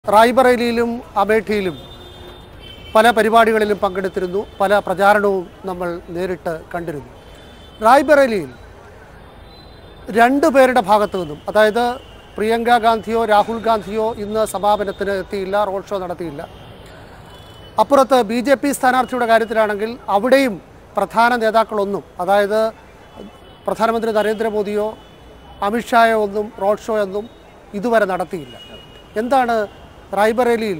റായ്ബറേലിയിലും അമേഠിയിലും പല പരിപാടികളിലും പങ്കെടുത്തിരുന്നു പല പ്രചാരണവും നമ്മൾ നേരിട്ട് കണ്ടിരുന്നു റായ്ബറേലിയിൽ രണ്ടു പേരുടെ ഭാഗത്തു നിന്നും അതായത് പ്രിയങ്ക ഗാന്ധിയോ രാഹുൽ ഗാന്ധിയോ ഇന്ന് സമാപനത്തിന് എത്തിയില്ല റോഡ് ഷോ നടത്തിയില്ല അപ്പുറത്ത് ബി ജെ പി സ്ഥാനാർത്ഥിയുടെ കാര്യത്തിലാണെങ്കിൽ അവിടെയും പ്രധാന നേതാക്കളൊന്നും അതായത് പ്രധാനമന്ത്രി നരേന്ദ്രമോദിയോ അമിത്ഷായോ ഒന്നും റോഡ് ഷോ ഒന്നും ഇതുവരെ നടത്തിയില്ല എന്താണ് റായ്ബറേലിയിൽ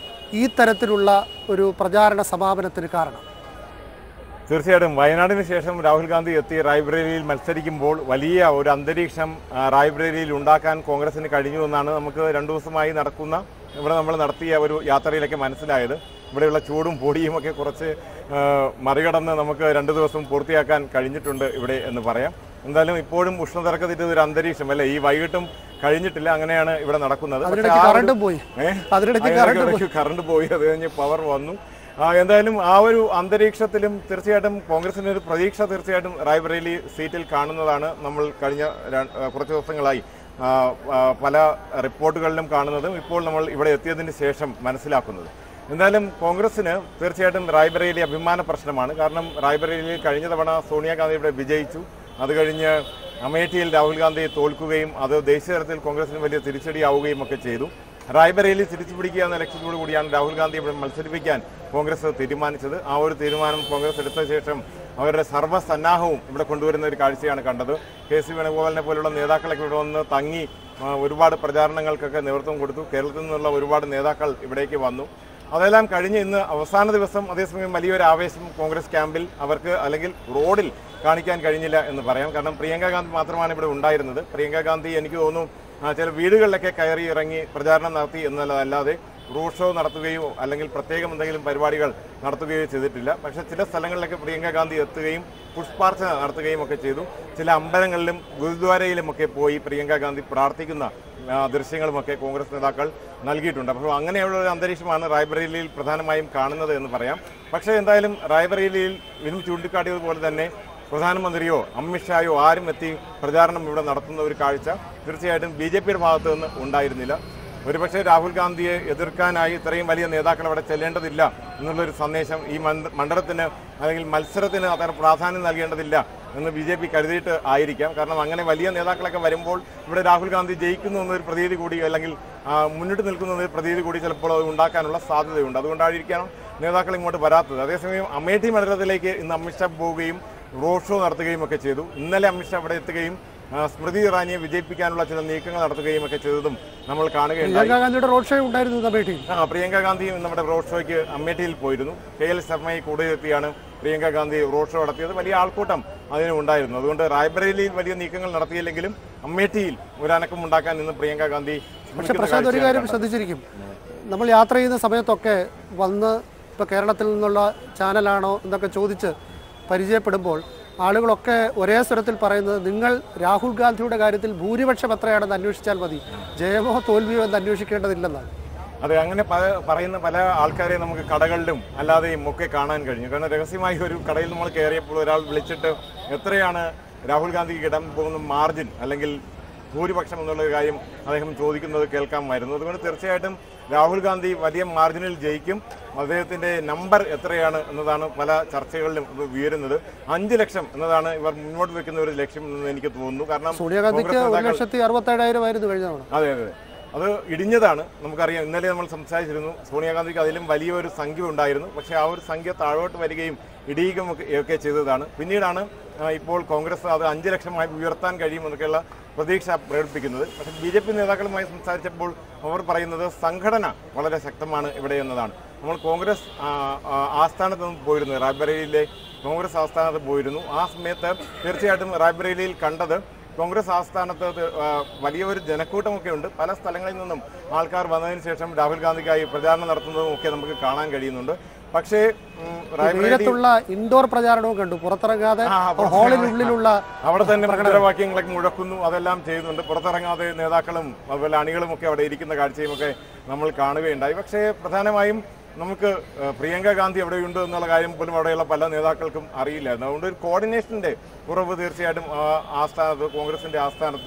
ഈ തരത്തിലുള്ള ഒരു പ്രചാരണ സമാപനത്തിന് കാരണം തീർച്ചയായിട്ടും വയനാടിന് ശേഷം രാഹുൽ ഗാന്ധി എത്തി റായ്ബറേലിയിൽ മത്സരിക്കുമ്പോൾ വലിയ ഒരു അന്തരീക്ഷം ആ, റായ്ബറേലിയിൽ ഉണ്ടാക്കാൻ കോൺഗ്രസിന് കഴിഞ്ഞു എന്നാണ് നമുക്ക് രണ്ടു ദിവസമായി നടക്കുന്ന ഇവിടെ നമ്മൾ നടത്തിയ ഒരു യാത്രയിലൊക്കെ മനസ്സിലായത് ഇവിടെയുള്ള ചൂടും പൊടിയും ഒക്കെ കുറച്ച് ആ, മറികടന്ന് നമുക്ക് രണ്ട് ദിവസം പൂർത്തിയാക്കാൻ കഴിഞ്ഞിട്ടുണ്ട് ഇവിടെ എന്ന് പറയാം എന്തായാലും ഇപ്പോഴും ഉഷ്ണതരക്കത്തിൻ്റെ ഒരു അന്തരീക്ഷം അല്ലേ ഈ വൈകിട്ടും കഴിഞ്ഞിട്ടില്ല അങ്ങനെയാണ് ഇവിടെ നടക്കുന്നത് പക്ഷേ അതിനിടയ്ക്ക് ആ ഒരു- കറണ്ടും പോയി ഏ? അതിനിടയ്ക്ക് അതിനിടയ്ക്ക് കറണ്ട് പോയി ഇടയ്ക്ക് കറണ്ട് പോയി അത് കഴിഞ്ഞ് പവർ വന്നു ആ, എന്തായാലും ആ ഒരു അന്തരീക്ഷത്തിലും തീർച്ചയായിട്ടും കോൺഗ്രസിന് ഒരു പ്രതീക്ഷ തീർച്ചയായിട്ടും റായ്ബറേലി സീറ്റിൽ കാണുന്നതാണ് നമ്മൾ കഴിഞ്ഞ ര- ആ, കുറച്ച് ദിവസങ്ങളായി ആ, ആ, പല റിപ്പോർട്ടുകളിലും കാണുന്നതും ഇപ്പോൾ നമ്മൾ ഇവിടെ എത്തിയതിന് ശേഷം മനസ്സിലാക്കുന്നത് എന്തായാലും കോൺഗ്രസിന് തീർച്ചയായിട്ടും റായ്ബറേലി അഭിമാന പ്രശ്നമാണ് കാരണം റായ്ബറേലിയിൽ കഴിഞ്ഞ തവണ സോണിയാഗാന്ധി ഇവിടെ വിജയിച്ചു അത് കഴിഞ്ഞ് അമേഠിയിൽ രാഹുൽ ഗാന്ധി തോൽക്കുകയും അത് ദേശീയ തലത്തിൽ കോൺഗ്രസിന് വലിയ തിരിച്ചടിയാവുകയും ഒക്കെ ചെയ്തു റായ്ബറേലി തിരിച്ചു പിടിക്കുക എന്ന ലക്ഷ്യത്തോടു കൂടിയാണ് രാഹുൽ ഗാന്ധി ഇവിടെ മത്സരിപ്പിക്കാൻ കോൺഗ്രസ് തീരുമാനിച്ചത് ആ ഒരു തീരുമാനം കോൺഗ്രസ് എടുത്ത ശേഷം അവരുടെ സർവ്വസന്നാഹവും ഇവിടെ കൊണ്ടുവരുന്ന ഒരു കാഴ്ചയാണ് കണ്ടത് കെ സി വേണുഗോപാലിനെ പോലുള്ള നേതാക്കളൊക്കെ ഇവിടെ വന്ന് തങ്ങി ആ, ഒരുപാട് പ്രചാരണങ്ങൾക്കൊക്കെ നേതൃത്വം കൊടുത്തു കേരളത്തിൽ നിന്നുള്ള ഒരുപാട് നേതാക്കൾ ഇവിടേക്ക് വന്നു അതെല്ലാം കഴിഞ്ഞ് ഇന്ന് അവസാന ദിവസം അതേസമയം വലിയൊരു ആവേശം കോൺഗ്രസ് ക്യാമ്പിൽ അവർക്ക് അല്ലെങ്കിൽ റോഡിൽ കാണിക്കാൻ കഴിഞ്ഞില്ല എന്ന് പറയാം കാരണം പ്രിയങ്ക ഗാന്ധി മാത്രമാണ് ഇവിടെ ഉണ്ടായിരുന്നത് പ്രിയങ്ക ഗാന്ധി എനിക്ക് തോന്നുന്നു ആ, ചില വീടുകളിലൊക്കെ കയറി ഇറങ്ങി പ്രചാരണം നടത്തി എന്നതല്ലാതെ റോഡ് ഷോ നടത്തുകയോ അല്ലെങ്കിൽ പ്രത്യേകം എന്തെങ്കിലും പരിപാടികൾ നടത്തുകയോ ചെയ്തിട്ടില്ല പക്ഷേ ചില സ്ഥലങ്ങളിലൊക്കെ പ്രിയങ്ക ഗാന്ധി എത്തുകയും പുഷ്പാർച്ചന നടത്തുകയും ഒക്കെ ചെയ്തു ചില അമ്പലങ്ങളിലും ഗുരുദ്വാരയിലുമൊക്കെ പോയി പ്രിയങ്ക ഗാന്ധി പ്രാർത്ഥിക്കുന്ന ആ, ദൃശ്യങ്ങളുമൊക്കെ കോൺഗ്രസ് നേതാക്കൾ നൽകിയിട്ടുണ്ട് അപ്പോൾ അങ്ങനെയുള്ള ഒരു അന്തരീക്ഷമാണ് റായ്ബറേലിയിൽ പ്രധാനമായും കാണുന്നത് എന്ന് പറയാം പക്ഷേ എന്തായാലും റായ്ബറേലിയിൽ വിനു ചൂണ്ടിക്കാട്ടിയതുപോലെ തന്നെ പ്രധാനമന്ത്രിയോ അമിത്ഷായോ ആരും എത്തി പ്രചാരണം ഇവിടെ നടത്തുന്ന ഒരു കാഴ്ച തീർച്ചയായിട്ടും ബി ജെ പിയുടെ ഭാഗത്ത് നിന്ന് ഉണ്ടായിരുന്നില്ല ഒരുപക്ഷെ രാഹുൽ ഗാന്ധിയെ എതിർക്കാനായി ഇത്രയും വലിയ നേതാക്കൾ അവിടെ ചെല്ലേണ്ടതില്ല എന്നുള്ളൊരു സന്ദേശം ഈ മണ്ഡ- മണ്ഡലത്തിന് അല്ലെങ്കിൽ മത്സരത്തിന് അത്ര പ്രാധാന്യം നൽകേണ്ടതില്ല എന്ന് ബി ജെ പി കരുതിയിട്ട് ആയിരിക്കാം കാരണം അങ്ങനെ വലിയ നേതാക്കളൊക്കെ വരുമ്പോൾ ഇവിടെ രാഹുൽ ഗാന്ധി ജയിക്കുന്നു എന്നൊരു പ്രതീതി കൂടി അല്ലെങ്കിൽ ആ, മുന്നിട്ട് നിൽക്കുന്ന ഒരു പ്രതീതി കൂടി ചിലപ്പോൾ അത് ഉണ്ടാക്കാനുള്ള സാധ്യതയുണ്ട് അതുകൊണ്ടായിരിക്കണം നേതാക്കൾ ഇങ്ങോട്ട് വരാത്തത് അതേസമയം അമേഠി മണ്ഡലത്തിലേക്ക് ഇന്ന് അമിത്ഷാ പോവുകയും റോഡ് ഷോ നടത്തുകയും ഒക്കെ ചെയ്തു ഇന്നലെ അമിത്ഷാ അവിടെ എത്തുകയും ആ, സ്മൃതി ഇറാനിയെ വിജയിപ്പിക്കാനുള്ള ചില നീക്കങ്ങൾ നടത്തുകയും ഒക്കെ ചെയ്തതും നമ്മൾ കാണുകയുണ്ടായി പ്രിയങ്ക ഗാന്ധിയുടെ റോഡ് ഷോ ഉണ്ടായിരുന്നു അമേഠിയിൽ ആ പ്രിയങ്ക ഗാന്ധിയും നമ്മുടെ റോഡ് ഷോയ്ക്ക് അമേഠിയിൽ പോയിരുന്നു കെ എൽ ശർമ്മയെ കൂടുതലെത്തിയാണ് പ്രിയങ്ക ഗാന്ധി റോഡ് ഷോ നടത്തിയത് വലിയ ആൾക്കൂട്ടം അതിന് ഉണ്ടായിരുന്നു അതുകൊണ്ട് റായ്ബറേലിയിൽ വലിയ നീക്കങ്ങൾ നടത്തിയില്ലെങ്കിലും അമേഠിയിൽ ഒരു അനക്കം ഉണ്ടാക്കാൻ ഇന്ന് പ്രിയങ്ക ഗാന്ധി പക്ഷെ ശ്രമിക്കുന്ന പ്രശാന്ത് ഒരു കാഴ്ചയാണ് കാര്യം കണ്ടത്. ശ്രദ്ധിച്ചിരിക്കും നമ്മൾ യാത്ര ചെയ്യുന്ന സമയത്തൊക്കെ വന്ന് ഇപ്പോൾ കേരളത്തിൽ നിന്നുള്ള ചാനലാണോ എന്നൊക്കെ ചോദിച്ച് പരിചയപ്പെടുമ്പോൾ ആളുകളൊക്കെ ഒരേ സ്വരത്തിൽ പറയുന്നത് നിങ്ങൾ രാഹുൽ ഗാന്ധിയുടെ കാര്യത്തിൽ ഭൂരിപക്ഷം എത്രയാണെന്ന് അന്വേഷിച്ചാൽ മതി ജയമോ തോൽവിയോ എന്ന് അന്വേഷിക്കേണ്ടതില്ലെന്നാണ് അതെ അങ്ങനെ പല പറയുന്ന പല ആൾക്കാരെ നമുക്ക് കടകളിലും അല്ലാതെയും ഒക്കെ കാണാൻ കഴിഞ്ഞു കാരണം രഹസ്യമായി ഒരു കടയിൽ നമ്മൾ കയറിയപ്പോൾ ഒരാൾ വിളിച്ചിട്ട് എത്രയാണ് രാഹുൽ ഗാന്ധിക്ക് കിട്ടാൻ പോകുന്ന മാർജിൻ അല്ലെങ്കിൽ ഭൂരിപക്ഷം എന്നുള്ള ഒരു കാര്യം അദ്ദേഹം ചോദിക്കുന്നത് കേൾക്കാമായിരുന്നു അതുകൊണ്ട് തീർച്ചയായിട്ടും രാഹുൽ ഗാന്ധി വലിയ മാർജിനിൽ ജയിക്കും അദ്ദേഹത്തിന്റെ നമ്പർ എത്രയാണ് എന്നതാണ് പല ചർച്ചകളിലും ഇത് ഉയരുന്നത് അഞ്ച് ലക്ഷം എന്നതാണ് ഇവർ മുന്നോട്ട് വെക്കുന്ന ഒരു ലക്ഷ്യം എന്ന് എനിക്ക് തോന്നുന്നു കാരണം സോണിയാഗാന്ധിക്ക് കോൺഗ്രസ് ഒരു നേതാക്കൾ- ലക്ഷത്തി അറുപത്തേഴായിരം ആയിരുന്നു കഴിഞ്ഞ തവണ അതെ അതെ അതെ. അത് ഇടിഞ്ഞതാണ് നമുക്കറിയാം ഇന്നലെ നമ്മൾ സംസാരിച്ചിരുന്നു സോണിയാഗാന്ധിക്ക് അതിലും വലിയൊരു സംഖ്യ ഉണ്ടായിരുന്നു പക്ഷേ ആ ഒരു സംഖ്യ താഴോട്ട് വരികയും ഇടിയുകയും ഒക്കെ ഒക്കെ ചെയ്തതാണ് പിന്നീടാണ് ആ, ഇപ്പോൾ കോൺഗ്രസ് അത് അഞ്ച് ലക്ഷമായി ഉയർത്താൻ കഴിയുമെന്നൊക്കെയുള്ള പ്രതീക്ഷ പ്രകടിപ്പിക്കുന്നത് പക്ഷേ ബി ജെ പി നേതാക്കളുമായി സംസാരിച്ചപ്പോൾ അവർ പറയുന്നത് സംഘടന വളരെ ശക്തമാണ് ഇവിടെ എന്നതാണ് നമ്മൾ കോൺഗ്രസ് ആ, ആ, ആസ്ഥാനത്ത് നിന്ന് പോയിരുന്നു റായ്ബറേലിയിലെ കോൺഗ്രസ് ആസ്ഥാനത്ത് പോയിരുന്നു ആ സമയത്ത് തീർച്ചയായിട്ടും റായ്ബറേലിയിൽ കണ്ടത് കോൺഗ്രസ് ആസ്ഥാനത്ത് ഇത്, ആ, വലിയൊരു ജനക്കൂട്ടമൊക്കെ ഉണ്ട് പല സ്ഥലങ്ങളിൽ നിന്നും ആൾക്കാർ വന്നതിന് ശേഷം രാഹുൽ ഗാന്ധിക്കായി പ്രചാരണം നടത്തുന്നതും ഒക്കെ നമുക്ക് കാണാൻ കഴിയുന്നുണ്ട് പക്ഷേ ഉം, റായ്ബറേലി തീരത്തുള്ള ഇൻഡോർ പ്രചാരണവും കണ്ടു പുറത്തിറങ്ങാതെ ആ, പുറത്തിറങ്ങാതെ. ഹാളിനുള്ളിലുള്ള അവിടെ തന്നെ മുദ്രാവാക്യങ്ങളൊക്കെ മുഴക്കുന്നു അതെല്ലാം ചെയ്യുന്നുണ്ട് പുറത്തിറങ്ങാതെ നേതാക്കളും അതുപോലെ അണികളും ഒക്കെ അവിടെ ഇരിക്കുന്ന കാഴ്ചയും ഒക്കെ നമ്മൾ കാണുകയുണ്ടായി പക്ഷേ പ്രധാനമായും നമുക്ക് ഏഹ്, പ്രിയങ്ക ഗാന്ധി എവിടെയുണ്ട് എന്നുള്ള കാര്യം പോലും അവിടെയുള്ള പല നേതാക്കൾക്കും അറിയില്ലായിരുന്നു അതുകൊണ്ട് ഒരു കോർഡിനേഷന്റെ കുറവ് തീർച്ചയായിട്ടും ആ ആസ്ഥാനത്ത് കോൺഗ്രസിന്റെ ആസ്ഥാനത്ത്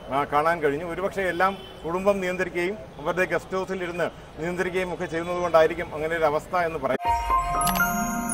ആ, കാണാൻ കഴിഞ്ഞു ഒരുപക്ഷെ എല്ലാം കുടുംബം നിയന്ത്രിക്കുകയും അവരുടെ ഗസ്റ്റ് ഹൗസിൽ ഇരുന്ന് നിയന്ത്രിക്കുകയും ഒക്കെ ചെയ്യുന്നത് കൊണ്ടായിരിക്കും അങ്ങനെ ഒരു അവസ്ഥ എന്ന് പറയാം